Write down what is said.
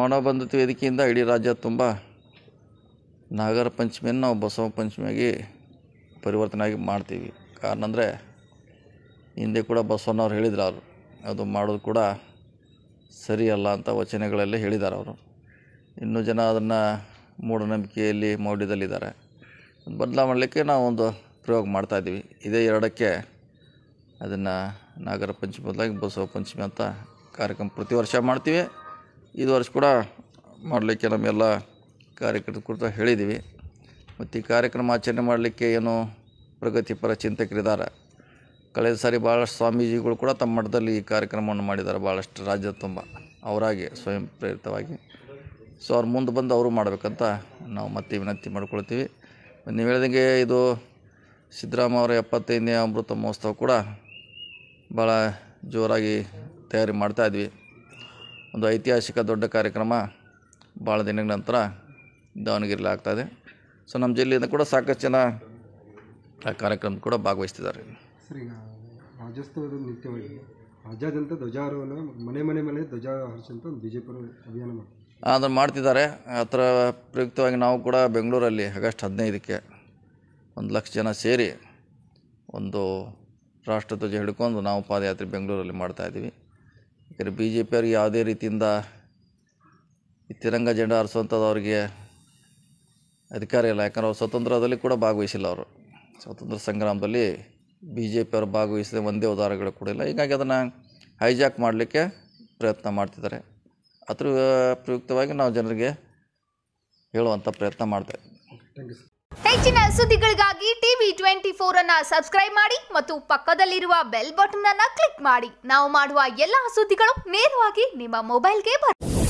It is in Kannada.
ಮನೋಬಂಧುತ್ವ ವೇದಿಕೆಯಿಂದ ಇಡೀ ರಾಜ್ಯ ತುಂಬ ನಾಗರ ಪಂಚಮಿಯನ್ನು ನಾವು ಬಸವ ಪಂಚಮಿಯಾಗಿ ಪರಿವರ್ತನೆ ಆಗಿ ಮಾಡ್ತೀವಿ ಕಾರಣ ಅಂದರೆ ಹಿಂದೆ ಕೂಡ ಬಸವಣ್ಣವ್ರು ಹೇಳಿದ್ರು ಅವರು ಅದು ಮಾಡೋದು ಕೂಡ ಸರಿಯಲ್ಲ ಅಂತ ವಚನಗಳಲ್ಲಿ ಹೇಳಿದ್ದಾರೆ ಅವರು ಇನ್ನೂ ಜನ ಅದನ್ನು ಮೂಢನಂಬಿಕೆಯಲ್ಲಿ ಮೌಢ್ಯದಲ್ಲಿದ್ದಾರೆ ಬದಲಾವಣೆ ಮಾಡಲಿಕ್ಕೆ ನಾವು ಒಂದು ಪ್ರಯೋಗ ಮಾಡ್ತಾಯಿದ್ದೀವಿ ಇದೇ ಎರಡಕ್ಕೆ ಅದನ್ನು ನಾಗರ ಪಂಚಮಿ ಬದಲಾಗಿ ಬಸವ ಪಂಚಮಿ ಅಂತ ಕಾರ್ಯಕ್ರಮ ಪ್ರತಿ ವರ್ಷ ಮಾಡ್ತೀವಿ ಇದು ವರ್ಷ ಕೂಡ ಮಾಡಲಿಕ್ಕೆ ನಮ್ಮೆಲ್ಲ ಕಾರ್ಯಕರ್ತರ ಕುರಿತು ಹೇಳಿದ್ದೀವಿ ಮತ್ತು ಈ ಕಾರ್ಯಕ್ರಮ ಆಚರಣೆ ಮಾಡಲಿಕ್ಕೆ ಏನು ಪ್ರಗತಿಪರ ಚಿಂತಕರಿದ್ದಾರೆ ಕಳೆದ ಸಾರಿ ಭಾಳಷ್ಟು ಸ್ವಾಮೀಜಿಗಳು ಕೂಡ ತಮ್ಮ ಮಠದಲ್ಲಿ ಈ ಕಾರ್ಯಕ್ರಮವನ್ನು ಮಾಡಿದ್ದಾರೆ ಭಾಳಷ್ಟು ರಾಜ್ಯದ ತುಂಬ ಅವರಾಗಿ ಸ್ವಯಂ ಪ್ರೇರಿತವಾಗಿ ಸೊ ಅವ್ರು ಮುಂದೆ ಬಂದು ಅವರು ಮಾಡಬೇಕಂತ ನಾವು ಮತ್ತೆ ವಿನಂತಿ ಮಾಡ್ಕೊಳ್ತೀವಿ ನೀವು ಹೇಳಿದಂಗೆ ಇದು ಸಿದ್ದರಾಮ ಅವರ ಎಪ್ಪತ್ತೈದನೇ ಅಮೃತ ಮಹೋತ್ಸವ ಕೂಡ ಭಾಳ ಜೋರಾಗಿ ತಯಾರಿ ಮಾಡ್ತಾಯಿದ್ವಿ ಒಂದು ಐತಿಹಾಸಿಕ ದೊಡ್ಡ ಕಾರ್ಯಕ್ರಮ ಭಾಳ ದಿನಗಳ ನಂತರ ದಾವಣಗೆರೆಯಲ್ಲಿ ಆಗ್ತಾಯಿದೆ ಸೊ ನಮ್ಮ ಜಿಲ್ಲೆಯಿಂದ ಕೂಡ ಸಾಕಷ್ಟು ಜನ ಆ ಕಾರ್ಯಕ್ರಮ ಕೂಡ ಭಾಗವಹಿಸ್ತಿದ್ದಾರೆ ಸರ್ ಈಗ ರಾಜ್ಯೋತ್ಸವದ ನಿತ್ಯವಾಗಿ ರಾಜ್ಯಾದ್ಯಂತ ಧ್ವಜಾರೋಹಣ ಮನೆ ಮನೆ ಮನೆ ಧ್ವಜ ಹಾರಿಸಂತ ಒಂದು ಬಿ ಜೆ ಪಿ ಅಭಿಯಾನ ಮಾಡ್ತಾರೆ ಅದನ್ನು ಮಾಡ್ತಿದ್ದಾರೆ ಆ ಥರ ಪ್ರಯುಕ್ತವಾಗಿ ನಾವು ಕೂಡ ಬೆಂಗಳೂರಲ್ಲಿ ಆಗಸ್ಟ್ ಹದಿನೈದಕ್ಕೆ ಒಂದು ಲಕ್ಷ ಜನ ಸೇರಿ ಒಂದು ರಾಷ್ಟ್ರಧ್ವಜ ಹಿಡ್ಕೊಂಡು ನಾವು ಪಾದಯಾತ್ರೆ ಬೆಂಗಳೂರಲ್ಲಿ ಮಾಡ್ತಾಯಿದ್ದೀವಿ ಯಾಕಂದರೆ ಬಿ ಜೆ ಪಿಯವ್ರಿಗೆ ಯಾವುದೇ ರೀತಿಯಿಂದ ಈ ತಿರಂಗ ಜೆಂಡ ಹಾರಿಸುವಂಥದ್ದು ಅವರಿಗೆ ಅಧಿಕಾರ ಇಲ್ಲ ಯಾಕಂದ್ರೆ ಅವ್ರು ಸ್ವತಂತ್ರದಲ್ಲಿ ಕೂಡ ಭಾಗವಹಿಸಿಲ್ಲ ಅವರು ಸ್ವಾತಂತ್ರ್ಯ ಸಂಗ್ರಾಮದಲ್ಲಿ ಬಿ ಜೆ ಪಿಯವರು ಭಾಗವಹಿಸಿದ ಒಂದೇ ಉದಾಹರಣೆಗಳು ಕೂಡ ಇಲ್ಲ ಹೀಗಾಗಿ ಅದನ್ನು ಹೈಜಾಕ್ ಮಾಡಲಿಕ್ಕೆ ಪ್ರಯತ್ನ ಮಾಡ್ತಿದ್ದಾರೆ ಅದ್ರ ಪ್ರಯುಕ್ತವಾಗಿ ನಾವು ಜನರಿಗೆ ಹೇಳುವಂಥ ಪ್ರಯತ್ನ ಮಾಡ್ತೇವೆ ಥ್ಯಾಂಕ್ ಯು ಸರ್ ಹೆಚ್ಚಿನ ಸುದ್ದಿಗಳಿಗಾಗಿ ಟಿವಿ ಟ್ವೆಂಟಿ ಫೋರ್ ಅನ್ನ ಸಬ್ಸ್ಕ್ರೈಬ್ ಮಾಡಿ ಮತ್ತು ಪಕ್ಕದಲ್ಲಿರುವ ಬೆಲ್ ಬಟನ್ ಅನ್ನ ಕ್ಲಿಕ್ ಮಾಡಿ ನಾವು ಮಾಡುವ ಎಲ್ಲಾ ಸುದ್ದಿಗಳು ನೇರವಾಗಿ ನಿಮ್ಮ ಮೊಬೈಲ್ಗೆ ಬರುತ್ತೆ